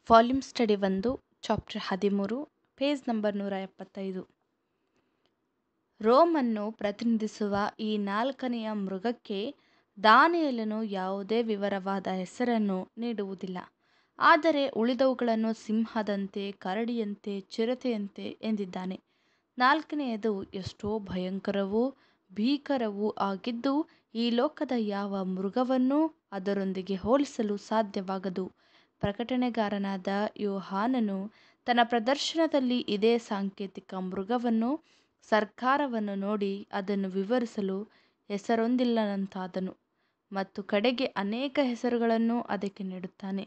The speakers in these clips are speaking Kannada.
ವಾಲ್ಯೂಮ್ ಸ್ಟಡಿ ಒಂದು ಚಾಪ್ಟರ್ ಹದಿಮೂರು ಪೇಜ್ ನಂಬರ್ ನೂರ ಎಪ್ಪತ್ತೈದು ರೋಮನ್ನು ಪ್ರತಿನಿಧಿಸುವ ಈ ನಾಲ್ಕನೆಯ ಮೃಗಕ್ಕೆ ದಾನಿಯೇಲನು ಯಾವುದೇ ವಿವರವಾದ ಹೆಸರನ್ನು ನೀಡುವುದಿಲ್ಲ ಆದರೆ ಉಳಿದವುಗಳನ್ನು ಸಿಂಹದಂತೆ ಕರಡಿಯಂತೆ ಚಿರತೆಯಂತೆ ಎಂದಿದ್ದಾನೆ ನಾಲ್ಕನೆಯದು ಎಷ್ಟೋ ಭಯಂಕರವೂ ಭೀಕರವೂ ಆಗಿದ್ದು ಈ ಲೋಕದ ಯಾವ ಮೃಗವನ್ನೂ ಅದರೊಂದಿಗೆ ಹೋಲಿಸಲು ಸಾಧ್ಯವಾಗದು ಪ್ರಕಟಣೆಗಾರನಾದ ಯೋಹಾನನು ತನ್ನ ಪ್ರದರ್ಶನದಲ್ಲಿ ಇದೇ ಸಾಂಕೇತಿಕ ಮೃಗವನ್ನು ಸರ್ಕಾರವನ್ನು ನೋಡಿ ಅದನ್ನು ವಿವರಿಸಲು ಹೆಸರೊಂದಿಲ್ಲದಂತಾದನು ಮತ್ತು ಕಡೆಗೆ ಅನೇಕ ಹೆಸರುಗಳನ್ನು ಅದಕ್ಕೆ ನೀಡುತ್ತಾನೆ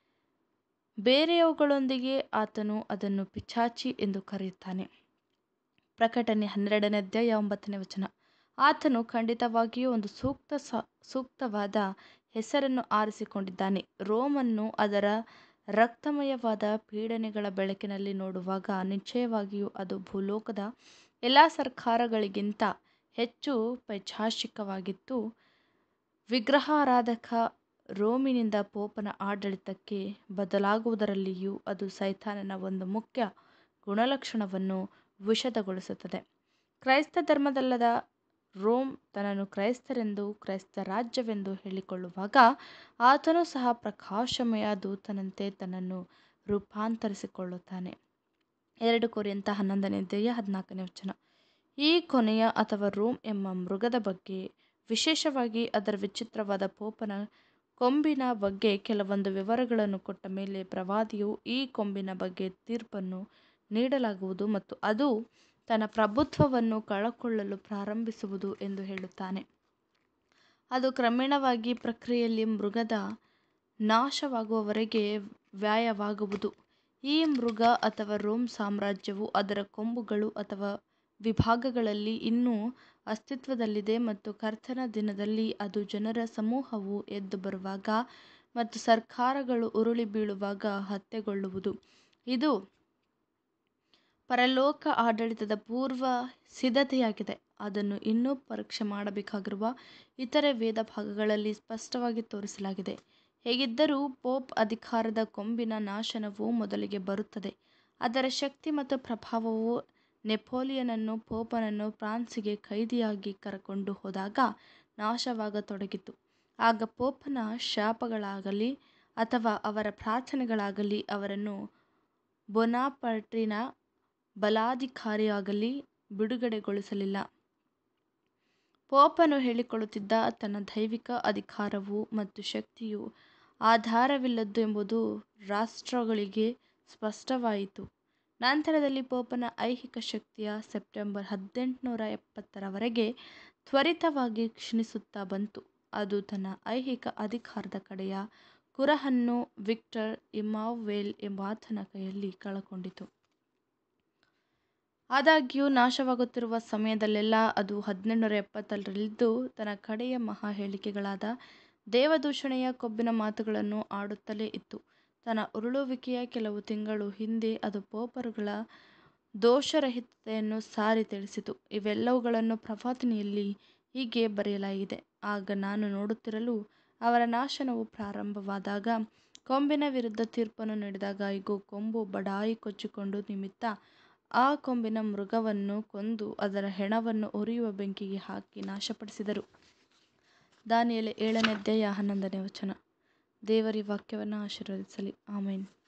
ಬೇರೆಯವುಗಳೊಂದಿಗೆ ಆತನು ಅದನ್ನು ಪಿಶಾಚಿ ಎಂದು ಕರೆಯುತ್ತಾನೆ ಪ್ರಕಟಣೆ ಹನ್ನೆರಡನೇ ಅಧ್ಯಾಯ ಒಂಬತ್ತನೇ ವಚನ ಆತನು ಖಂಡಿತವಾಗಿಯೂ ಒಂದು ಸೂಕ್ತ ಸೂಕ್ತವಾದ ಹೆಸರನ್ನು ಆರಿಸಿಕೊಂಡಿದ್ದಾನೆ ರೋಮನ್ನು ಅದರ ರಕ್ತಮಯವಾದ ಪೀಡನೆಗಳ ಬೆಳಕಿನಲ್ಲಿ ನೋಡುವಾಗ ನಿಶ್ಚಯವಾಗಿಯೂ ಅದು ಭೂಲೋಕದ ಎಲ್ಲ ಸರ್ಕಾರಗಳಿಗಿಂತ ಹೆಚ್ಚು ಪೈಶಾಚಿಕವಾಗಿತ್ತು ವಿಗ್ರಹಾರಾಧಕ ರೋಮಿನಿಂದ ಪೋಪನ ಆಡಳಿತಕ್ಕೆ ಬದಲಾಗುವುದರಲ್ಲಿಯೂ ಅದು ಸೈತಾನನ ಒಂದು ಮುಖ್ಯ ಗುಣಲಕ್ಷಣವನ್ನು ವಿಶದಗೊಳಿಸುತ್ತದೆ ಕ್ರೈಸ್ತ ಧರ್ಮದಲ್ಲದ ರೋಮ್ ತನ್ನನ್ನು ಕ್ರೈಸ್ತರೆಂದು ಕ್ರೈಸ್ತ ರಾಜ್ಯವೆಂದು ಹೇಳಿಕೊಳ್ಳುವಾಗ ಆತನು ಸಹ ಪ್ರಕಾಶಮಯ ದೂತನಂತೆ ತನ್ನನ್ನು ರೂಪಾಂತರಿಸಿಕೊಳ್ಳುತ್ತಾನೆ ಎರಡು ಕೊರಿಂಥ ಹನ್ನೊಂದನೇ ಅಧ್ಯಾಯ ಹದಿನಾಲ್ಕನೇ ವಚನ ಈ ಕೊನೆಯ ಅಥವಾ ರೋಮ್ ಎಂಬ ಮೃಗದ ಬಗ್ಗೆ ವಿಶೇಷವಾಗಿ ಅದರ ವಿಚಿತ್ರವಾದ ಪೋಪನ ಕೊಂಬಿನ ಬಗ್ಗೆ ಕೆಲವೊಂದು ವಿವರಗಳನ್ನು ಕೊಟ್ಟ ಮೇಲೆ ಪ್ರವಾದಿಯು ಈ ಕೊಂಬಿನ ಬಗ್ಗೆ ತೀರ್ಪನ್ನು ನೀಡಲಾಗುವುದು ಮತ್ತು ಅದು ತನ್ನ ಪ್ರಭುತ್ವವನ್ನು ಕಳಕೊಳ್ಳಲು ಪ್ರಾರಂಭಿಸುವುದು ಎಂದು ಹೇಳುತ್ತಾನೆ ಅದು ಕ್ರಮೇಣವಾಗಿ ಪ್ರಕ್ರಿಯೆಯಲ್ಲಿ ಮೃಗದ ನಾಶವಾಗುವವರೆಗೆ ವ್ಯಯವಾಗುವುದು ಈ ಮೃಗ ಅಥವಾ ರೋಮ್ ಸಾಮ್ರಾಜ್ಯವು ಅದರ ಕೊಂಬುಗಳು ಅಥವಾ ವಿಭಾಗಗಳಲ್ಲಿ ಇನ್ನೂ ಅಸ್ತಿತ್ವದಲ್ಲಿದೆ ಮತ್ತು ಕರ್ತನ ದಿನದಲ್ಲಿ ಅದು ಜನರ ಸಮೂಹವು ಎದ್ದು ಬರುವಾಗ ಮತ್ತು ಸರ್ಕಾರಗಳು ಉರುಳಿ ಬೀಳುವಾಗ ಹತ್ಯೆಗೊಳ್ಳುವುದು ಇದು ಪರಲೋಕ ಆಡಳಿತದ ಪೂರ್ವ ಸಿದ್ಧತೆಯಾಗಿದೆ ಅದನ್ನು ಇನ್ನೂ ಪರೀಕ್ಷೆ ಮಾಡಬೇಕಾಗಿರುವ ಇತರೆ ವೇದ ಭಾಗಗಳಲ್ಲಿ ಸ್ಪಷ್ಟವಾಗಿ ತೋರಿಸಲಾಗಿದೆ ಹೇಗಿದ್ದರೂ ಪೋಪ್ ಅಧಿಕಾರದ ಕೊಂಬಿನ ನಾಶನವು ಮೊದಲಿಗೆ ಬರುತ್ತದೆ ಅದರ ಶಕ್ತಿ ಮತ್ತು ಪ್ರಭಾವವು ನೆಪೋಲಿಯನನ್ನು ಪೋಪನನ್ನು ಫ್ರಾನ್ಸಿಗೆ ಖೈದಿಯಾಗಿ ಕರಕೊಂಡು ಹೋದಾಗ ನಾಶವಾಗತೊಡಗಿತು ಆಗ ಪೋಪನ ಶಾಪಗಳಾಗಲಿ ಅಥವಾ ಅವರ ಪ್ರಾರ್ಥನೆಗಳಾಗಲಿ ಅವರನ್ನು ಬೊನಾಪರ್ಟಿನ ಬಲಾಧಿಕಾರಿಯಾಗಲಿ ಬಿಡುಗಡೆಗೊಳಿಸಲಿಲ್ಲ ಪೋಪನು ಹೇಳಿಕೊಳ್ಳುತ್ತಿದ್ದ ತನ್ನ ದೈವಿಕ ಅಧಿಕಾರವು ಮತ್ತು ಶಕ್ತಿಯು ಆಧಾರವಿಲ್ಲದ್ದು ಎಂಬುದು ರಾಷ್ಟ್ರಗಳಿಗೆ ಸ್ಪಷ್ಟವಾಯಿತು ನಂತರದಲ್ಲಿ ಪೋಪನ ಐಹಿಕ ಶಕ್ತಿಯ ಸೆಪ್ಟೆಂಬರ್ ಹದಿನೆಂಟುನೂರ ಎಪ್ಪತ್ತರವರೆಗೆ ತ್ವರಿತವಾಗಿ ಕ್ಷೀಣಿಸುತ್ತಾ ಬಂತು ಅದು ತನ್ನ ಐಹಿಕ ಅಧಿಕಾರದ ಕಡೆಯ ಕುರುಹನ್ನು ವಿಕ್ಟರ್ ಇಮಾವ್ವೇಲ್ ಎಂಬಾತನ ಕೈಯಲ್ಲಿ ಕಳಕೊಂಡಿತು ಆದಾಗ್ಯೂ ನಾಶವಾಗುತ್ತಿರುವ ಸಮಯದಲ್ಲೆಲ್ಲ ಅದು ಹದಿನೆಂಟುನೂರ ಎಪ್ಪತ್ತರಲ್ಲಿದ್ದು ತನ್ನ ಕಡೆಯ ಮಹಾ ಹೇಳಿಕೆಗಳಾದ ದೇವದೂಷಣೆಯ ಕೊಬ್ಬಿನ ಮಾತುಗಳನ್ನು ಆಡುತ್ತಲೇ ಇತ್ತು ತನ್ನ ಉರುಳುವಿಕೆಯ ಕೆಲವು ತಿಂಗಳು ಹಿಂದೆ ಅದು ಪೋಪರುಗಳ ದೋಷರಹಿತತೆಯನ್ನು ಸಾರಿ ತಿಳಿಸಿತು ಇವೆಲ್ಲವುಗಳನ್ನು ಪ್ರವಾದನೆಯಲ್ಲಿ ಹೀಗೆ ಬರೆಯಲಾಗಿದೆ ಆಗ ನಾನು ನೋಡುತ್ತಿರಲು ಅವರ ನಾಶನವು ಪ್ರಾರಂಭವಾದಾಗ ಕೊಂಬಿನ ವಿರುದ್ಧ ತೀರ್ಪನ್ನು ನೀಡಿದಾಗ ಇಗೋ ಕೊಂಬು ಬಡಾಯಿ ಕೊಚ್ಚಿಕೊಂಡು ನಿಮಿತ್ತ ಆ ಕೊಂಬಿನ ಮೃಗವನ್ನು ಕೊಂದು ಅದರ ಹೆಣವನ್ನು ಉರಿಯುವ ಬೆಂಕಿಗೆ ಹಾಕಿ ನಾಶಪಡಿಸಿದರು ದಾನಿಯೇಲ ಏಳನೇ ಅಧ್ಯಾಯ ಹನ್ನೊಂದನೇ ವಚನ ದೇವರ ವಾಕ್ಯವನ್ನು ಆಶೀರ್ವದಿಸಲಿ ಆಮೇನ್